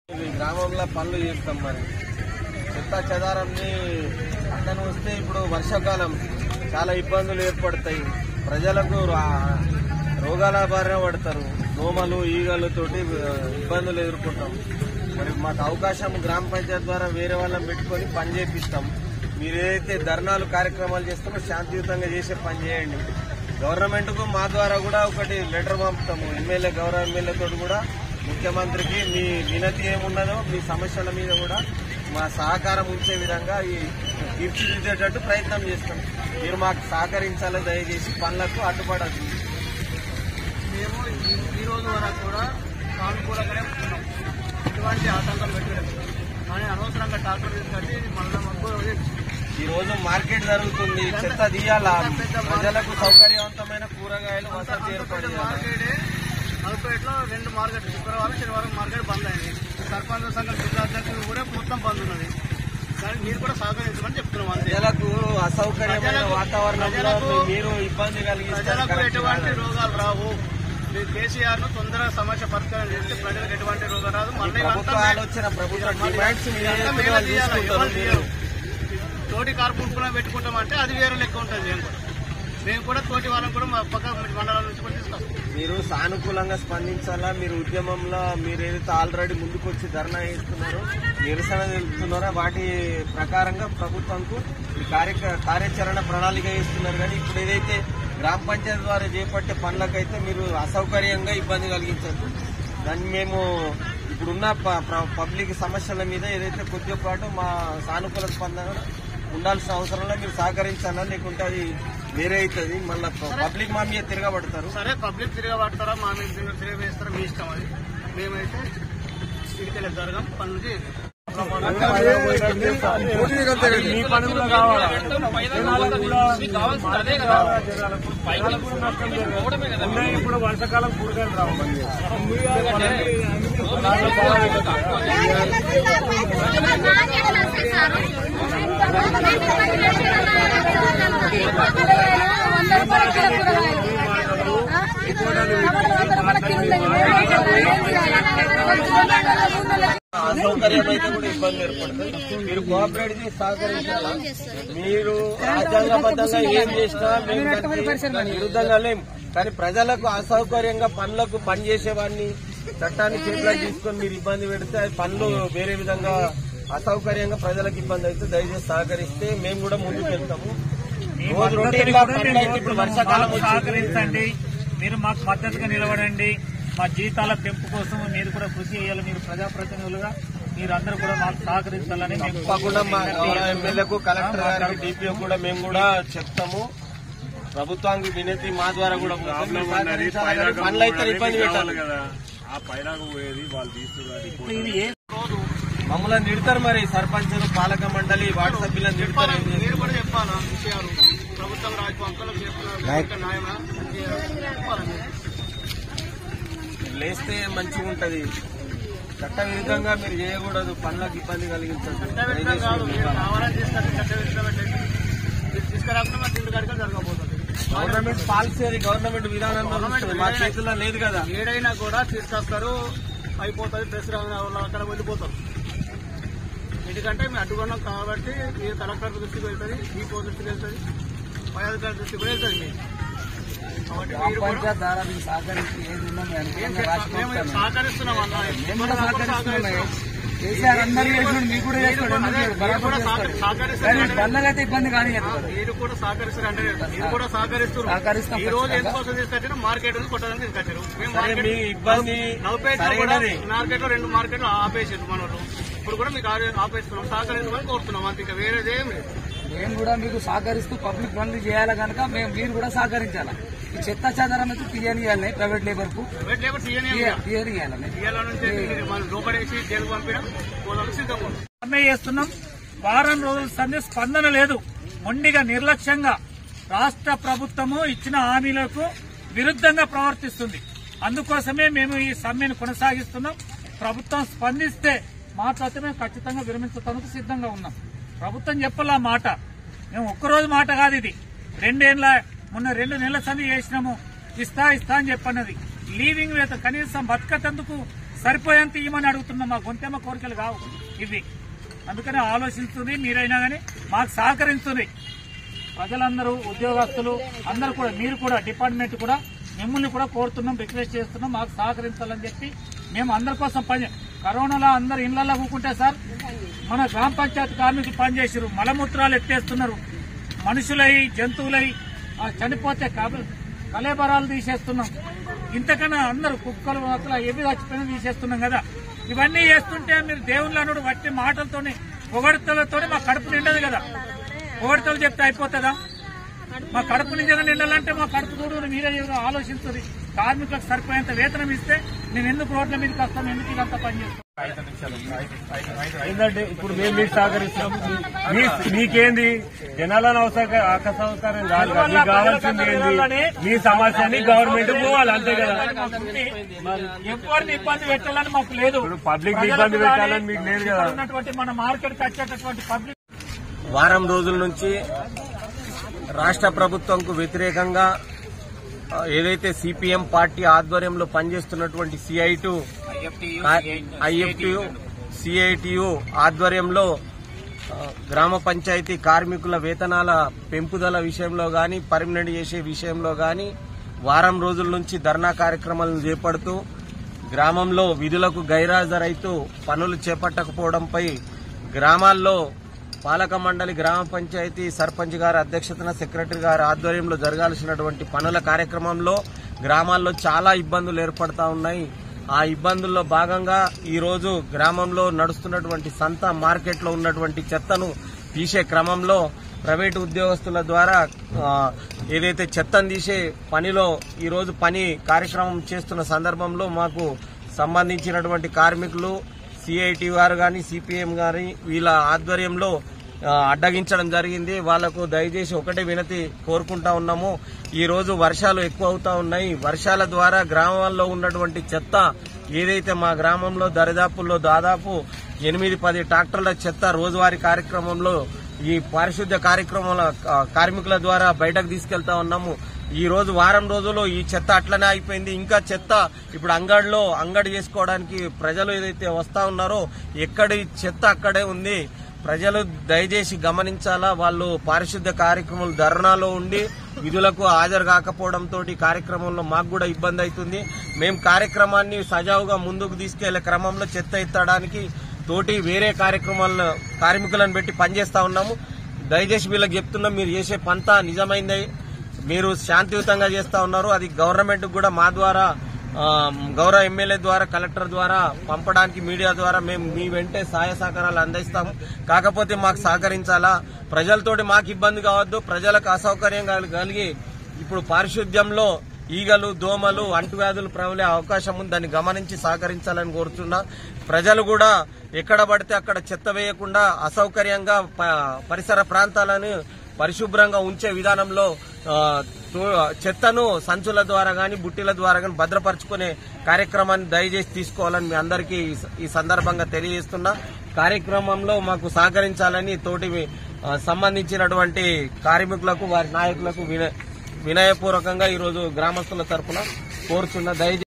ఈ గ్రామంలో పనులు చేస్తాం మరి చెత్త చెదారంని అతను వస్తే ఇప్పుడు వర్షాకాలం చాలా ఇబ్బందులు ఏర్పడతాయి ప్రజలకు రా- రోగాల బారిన పడతారు దోమలు ఈగలతోటి ఆ, ఇబ్బందులు ఎదుర్కొంటాం మరి మాకు అవకాశం గ్రామ పంచాయతీ ద్వారా వేరే వాళ్ళని పెట్టుకొని పని చేపిస్తాం మీరు ఏదైతే ధర్నాలు కార్యక్రమాలు చేస్తామో శాంతియుతంగా చేసే పని చేయండి గవర్నమెంట్ కు మా ద్వారా కూడా ఒకటి లెటర్ పంపుతాము ఎమ్మెల్యే గౌరవ ఎమ్మెల్యేతో కూడా ముఖ్యమంత్రికి మీ వినతి ఏమున్నదో మీ సమస్యల మీద కూడా మా సహకారం ఉంచే విధంగా ఈ తీర్చిదిద్దేటట్టు ప్రయత్నం చేస్తాం మీరు మాకు సహకరించాలి దయచేసి పనులకు అడ్డుపడద్దు మేము ఈ- ఈ రోజు వరకు కూడా సానుకూలంగానే ఉన్నాం ఎటువంటి ఆటంకం పెట్టలేదు కానీ అనవసరంగా ట్రాక్టర్ తీసుకొచ్చి మళ్ళీ మాకు ఈ రోజు మార్కెట్ జరుగుతుంది చెత్త తీయాలా ప్రజలకు సౌకర్యవంతమైన కూరగాయలు వసతి ఏర్పడి మార్కెట్ నలభైలో రెండు మార్కెట్ శుక్రవారం శనివారం మార్కెట్ బంద్ అయింది సర్పంచ్ సంఘం జిల్లా అధ్యక్షులు కూడా మొత్తం బంద్ ఉన్నది కానీ మీరు కూడా సహకరించమని చెప్తున్నాం అంతే ప్రజలకు అసౌకర్యమైన ప్రజలకు- వాతావరణంలో ప్రజలకు- మీరు ఇబ్బంది కలిగిస్తారు ప్రజలకు కరెక్ట్ ఎటువంటి కాదు. రోగాలు రావు మీరు కేసీఆర్ ను తొందరగా సమస్య పరిష్కారం చేస్తే ప్రజలకు ఎటువంటి రోగం రాదు మళ్ళీ ప్రభుత్వ ఇదంతా ఆలోచన ప్రభుత్వ మళ్ళీ డిమాండ్స్ మీరు ఇదంతా ఏదైతే మేమే వాళ్ళు చేయాలి. తీసుకుంటారో ఎవరు మీరు చేయరు. తోటి కార్పొరేట్ పెట్టుకుంటామంటే అది వేరే లెక్క ఉంటుంది మేము కూడా మేము కూడా తోటి వాళ్ళని కూడా మా పక్క మండలాల నుంచి కూడా తీసుకొస్తాం మీరు సానుకూలంగా స్పందించాలా మీరు ఉద్యమంలో మీరు ఏదైతే ఆల్రెడీ ముందుకు వచ్చి ధర్నా చేస్తున్నారో నిరసన తెలుపుతున్నారో వాటి ప్రకారంగా ప్రభుత్వంకు ఈ కార్య కార్యాచరణ ప్రణాళిక ఇస్తున్నారు కానీ ఇప్పుడు ఏదైతే గ్రామ పంచాయతీ ద్వారా చేపట్టే పనులకైతే మీరు అసౌకర్యంగా ఇబ్బంది కలిగించద్దు దాన్ని మేము ఇప్పుడున్న ప- ప్ర- పబ్లిక్ సమస్యల మీద ఏదైతే కొద్దిగా పాటు మా సానుకూల స్పందన ఉండాల్సిన అవసరంలో మీరు సహకరించాలా లేకుంటే అది వేరే అవుతుంది మళ్ళీ పబ్లిక్ మా మీద తిరగబడతారు సరే పబ్లిక్ తిరగబడతారా మా మీద తిరగ తిరగవేస్తారా మీ ఇష్టం అది మేమైతే ఇడికెళ్ళి జరగం పనులు చేయాలి మీ పనులు కావాలా ఇప్పుడు వర్షాకాలం కూరగాయలు రావు అసౌకర్యం అయితే కూడా ఇబ్బంది ఏర్పడుతుంది మీరు కోఆపరేట్ చేసి సహకరించాలా మీరు రాజ్యాంగబద్ధంగా ఏం చేసినా మేము దానికి దానికి విరుద్ధంగా లేం కానీ ప్రజలకు అసౌకర్యంగా పనులకు పని చేసేవాడిని చట్టాన్ని చేతిలోకి తీసుకొని మీరు ఇబ్బంది పెడితే అది పనులు వేరే విధంగా అసౌకర్యంగా ప్రజలకు ఇబ్బంది అయితే దయచేసి సహకరిస్తే మేము కూడా ముందుకు వెళ్తాము రోజు రొటీన్ గా పనులు అయితే ఇప్పుడు వర్షాకాలం మాకు వచ్చింది. సహకరించండి మీరు మాకు మద్దతుగా నిలబడండి మా జీతాల పెంపు కోసం మీరు కూడా కృషి చేయాలి మీరు ప్రజాప్రతినిధులుగా మీరందరూ కూడా మాకు సహకరించాలని మేము తప్పకుండా మా గౌరవ ఎమ్మెల్యేకు కలెక్టర్ గారికి డిపిఓ కూడా మేము కూడా చెప్తాము ప్రభుత్వానికి వినతి మా ద్వారా కూడా ఉంటుంది. మీరు సహకరించాలి కానీ పనులు అయితే ఇబ్బంది పెట్టాలి ఆ పైలాగా పోయేది వాళ్ళు తీసుకున్నారు ఇది ఏ మమ్మల్ని నిడతారు మరి సర్పంచులు పాలక మండలి వార్డు సభ్యులను నిడతారు ఏం చేస్తారు? మీరు కూడా చెప్పాలా విషయాలు ప్రభుత్వం రాజు అంకలకు చెప్తున్నారు న్యాయమా చెప్పాలా మీరు? లేస్తే మంచిగా ఉంటది చట్ట విరుద్ధంగా మీరు చేయకూడదు పనులకు ఇబ్బంది కలిగించదు చట్టవిరుద్ధం కాదు మీరు కావాలని తీసుకొచ్చి చట్టవిరుద్ధం పెట్టండి మీరు తీసుకురాకుండా మా తిండి కడిగా జరగబోతుంది గవర్నమెంట్ పాలసీ అది గవర్నమెంట్ విధానంలో ఉంటుంది. మా చేతుల్లో లేదు కదా ఏడైనా కూడా తీసుకొస్తారు అయిపోతుంది ప్రెస్ రాని వాళ్ళు అక్కడ వెళ్ళిపోతారు ఎందుకంటే మేము అడ్డుకున్నాం కాబట్టి మీరు కలెక్టర్ దృష్టికి వెళ్తుంది ఈపో దృష్టికి వెళ్తుంది పై అధికారి దృష్టికి కూడా వెళ్తుంది మీకు కాబట్టి మీరు కూడా ఏం చేస్తాం? మేము సహకరిస్తున్నాం అన్న మేము కూడా సహకరిస్తున్నాం. మీరు కూడా మీరు కూడా సహకరి- సహకరిస్తున్నారు అయితే ఇబ్బంది కానీ మీరు కూడా సహకరిస్తారు అంటే మీరు కూడా సహకరిస్తున్నారు ఈ రోజు ఎందుకోసం తీసుకొచ్చారు మార్కెట్ నుంచి కొట్టడానికి తీసుకొచ్చారు మేము సరే మార్కెట్ మీ ఇబ్బంది నలభైలో కూడా సరైనది మార్కెట్ లో రెండు మార్కెట్లు ఆపేసారు మన వాళ్ళు ఇప్పుడు కూడా మీకు ఆపే- ఆపేస్తున్నాం సహకరించమని కోరుతున్నాం అంతే ఇంకా వేరేది ఏం లేదు మేము కూడా మీకు సహకరిస్తూ పబ్లిక్ పనులు చేయాలి కనుక మేము మీరు కూడా సహకరించాలి ఈ చెత్త చెదారం అయితే తీయనియాలి ప్రైవేట్ లేబర్ కు ప్రైవేట్ లేబర్ సీఎం తీయనియాలని ఇయ్యాల నుంచి మనం లోపడేసి జైలు పంపించడం పోదాం సిద్ధంగా ఉన్నాం. సమ్మె చేస్తున్నాం వారం రోజుల సందే స్పందన లేదు మొండిగా నిర్లక్ష్యంగా రాష్ట్ర ప్రభుత్వము ఇచ్చిన హామీలకు విరుద్ధంగా ప్రవర్తిస్తుంది అందుకోసమే మేము ఈ సమ్మెను కొనసాగిస్తున్నాం ప్రభుత్వం స్పందిస్తే మాట్లాడితే మేము ఖచ్చితంగా విరమించడానికి సిద్ధంగా ఉన్నాం ప్రభుత్వం చెప్పాల మాట మేము ఒక్కరోజు మాట కాదు ఇది రెండేళ్ల మొన్న రెండు నెలల సంది చేసినాము ఇస్తా ఇస్తా అని చెప్పన్నది లీవింగ్ వేత కనీసం బతకటందుకు సరిపోయేంత ఇవ్వమని అడుగుతున్నాం మా గొంతెమ్మ కోరికలు కావు ఇవి అందుకని ఆలోచిస్తుంది మీరైనా కానీ మాకు సహకరిస్తుంది ప్రజలందరూ ఉద్యోగస్తులు అందరూ కూడా మీరు కూడా డిపార్ట్మెంట్ కూడా మిమ్మల్ని కూడా కోరుతున్నాం రిక్వెస్ట్ చేస్తున్నాం మాకు సహకరించాలని చెప్పి మేము అందరి కోసం పని కరోనాలో అందరు ఇళ్లలో కూకుంటే సార్ మన గ్రామ పంచాయతీ కార్మికులు పనిచేసారు మలమూత్రాలు ఎత్తేస్తున్నారు మనుషులై జంతువులై ఆ చనిపోతే కబ- కలేబరాలు తీసేస్తున్నాం ఇంతకన్నా అందరూ కుక్కలు అసలు ఏవి చచ్చిపోయినా తీసేస్తున్నాం కదా ఇవన్నీ చేస్తుంటే మీరు దేవుళ్ళనుడు వట్టి మాటలతోని పొగడతలతోని మా కడుపు నిండదు కదా పొగడతలు చెప్తే అయిపోతుందా మా కడుపు నిజంగా నిండాలంటే మా కడుపు చూడు మీరే ఆలోచించుది కార్మికులకు సరిపోయేంత వేతనం ఇస్తే మేము ఎందుకు రోడ్ల మీదకి వస్తాం ఎందుకు ఇదంతా పని చేస్తాం ఏంటంటే ఇప్పుడు మేము మీకు సహకరిస్తాం మీ మీకేంది జనాలను అవసరం అకసౌకర్యం కాదు కదా. మీకు కావాల్సింది ఏంది మీ సమస్యని గవర్నమెంట్ పోవాలి అంతే కదా ఎవరిని ఇబ్బంది పెట్టాలని మాకు లేదు ఇప్పుడు public ని ప్రజలకు ఇబ్బంది కానీ పెట్టాలని మీకు లేదు కదా. ఇక్కడ ఉన్నటువంటి మన మార్కెట్ కి వచ్చేటటువంటి పబ్లిక్ వారం రోజుల నుంచి రాష్ట్ర ప్రభుత్వంకు వ్యతిరేకంగా ఆ, ఏదైతే సిపిఎం పార్టీ ఆధ్వర్యంలో పనిచేస్తున్నటువంటి సిఐటు ఐఎఫ్టియు సిఐటియు ఆధ్వర్యంలో ఆ, గ్రామ పంచాయతీ కార్మికుల వేతనాల పెంపుదల విషయంలో గాని పర్మనెంట్ చేసే విషయంలో గాని వారం రోజుల నుంచి ధర్నా కార్యక్రమాలను చేపడుతూ గ్రామంలో విధులకు గైరాజరైతూ పనులు చేపట్టకపోవడంపై గ్రామాల్లో పాలక మండలి గ్రామ పంచాయతీ సర్పంచ్ గారి అధ్యక్షతన సెక్రటరీ గారి ఆధ్వర్యంలో జరగాల్సినటువంటి పనుల కార్యక్రమంలో గ్రామాల్లో చాలా ఇబ్బందులు ఏర్పడతా ఉన్నాయి ఆ ఇబ్బందుల్లో భాగంగా ఈ రోజు గ్రామంలో నడుస్తున్నటువంటి సంత మార్కెట్లో ఉన్నటువంటి చెత్తను తీసే క్రమంలో ప్రైవేటు ఉద్యోగస్తుల ద్వారా ఆ, ఏదైతే చెత్తను తీసే పనిలో ఈ రోజు పని కార్యక్రమం చేస్తున్న సందర్భంలో మాకు సంబంధించినటువంటి కార్మికులు సిఐటి వారు కానీ సిపిఎం గాని వీళ్ళ ఆధ్వర్యంలో ఆ, అడ్డగించడం జరిగింది వాళ్లకు దయచేసి ఒకటే వినతి కోరుకుంటా ఉన్నాము ఈ రోజు వర్షాలు ఎక్కువ అవుతా ఉన్నాయి వర్షాల ద్వారా గ్రామాల్లో ఉన్నటువంటి చెత్త ఏదైతే మా గ్రామంలో దరిదాపుల్లో దాదాపు ఎనిమిది పది ట్రాక్టర్ల చెత్త రోజువారీ కార్యక్రమంలో ఈ పారిశుద్ధ్య కార్యక్రమాల ఆ, కార్మికుల ద్వారా బయటకు తీసుకెళ్తా ఉన్నాము ఈ రోజు వారం రోజులు ఈ చెత్త అట్లనే అయిపోయింది ఇంకా చెత్త ఇప్పుడు అంగడిలో అంగడి చేసుకోవడానికి ప్రజలు ఏదైతే వస్తా ఉన్నారో ఎక్కడి చెత్త అక్కడే ఉంది ప్రజలు దయచేసి గమనించాలా వాళ్ళు పారిశుద్ధ్య కార్యక్రమాలు ధర్నాలో ఉండి విధులకు హాజరు కాకపోవడంతో కార్యక్రమంలో మాకు కూడా ఇబ్బంది అవుతుంది మేము కార్యక్రమాన్ని సజావుగా ముందుకు తీసుకెళ్లే క్రమంలో చెత్త ఎత్తడానికి తోటి వేరే కార్యక్రమాలను కార్మికులను పెట్టి పనిచేస్తా ఉన్నాము దయచేసి వీళ్ళకి చెప్తున్నాం మీరు చేసే పంత నిజమైంది మీరు శాంతియుతంగా చేస్తా ఉన్నారు అది గవర్నమెంట్ కూడా మా ద్వారా ఆ, గౌరవ ఎమ్మెల్యే ద్వారా కలెక్టర్ ద్వారా పంపడానికి మీడియా ద్వారా మేము మీ వెంటే సహాయ సహకారాలు అందిస్తాము కాకపోతే మాకు సహకరించాలా ప్రజలతోటి మాకు ఇబ్బంది కావద్దు ప్రజలకు అసౌకర్యం కలి- కలిగి ఇప్పుడు పారిశుద్ధ్యంలో ఈగలు దోమలు అంటువ్యాధులు ప్రబలే అవకాశం ఉంది దాన్ని గమనించి సహకరించాలని కోరుతున్నా ప్రజలు కూడా ఎక్కడ పడితే అక్కడ చెత్త వేయకుండా అసౌకర్యంగా ప- పరిసర ప్రాంతాలను పరిశుభ్రంగా ఉంచే విధానంలో ఆ, తో- చెత్తను సంచుల ద్వారా గాని బుట్టిల ద్వారా గాని భద్రపరుచుకునే కార్యక్రమాన్ని దయచేసి తీసుకోవాలని మీ అందరికీ ఈ స- ఈ సందర్భంగా తెలియజేస్తున్నా కార్యక్రమంలో మాకు సహకరించాలని తోటి ఆ, సంబంధించినటువంటి కార్మికులకు వారి నాయకులకు వినయ వినయపూర్వకంగా ఈరోజు గ్రామస్తుల తరఫున కోరుతున్న దయచేసి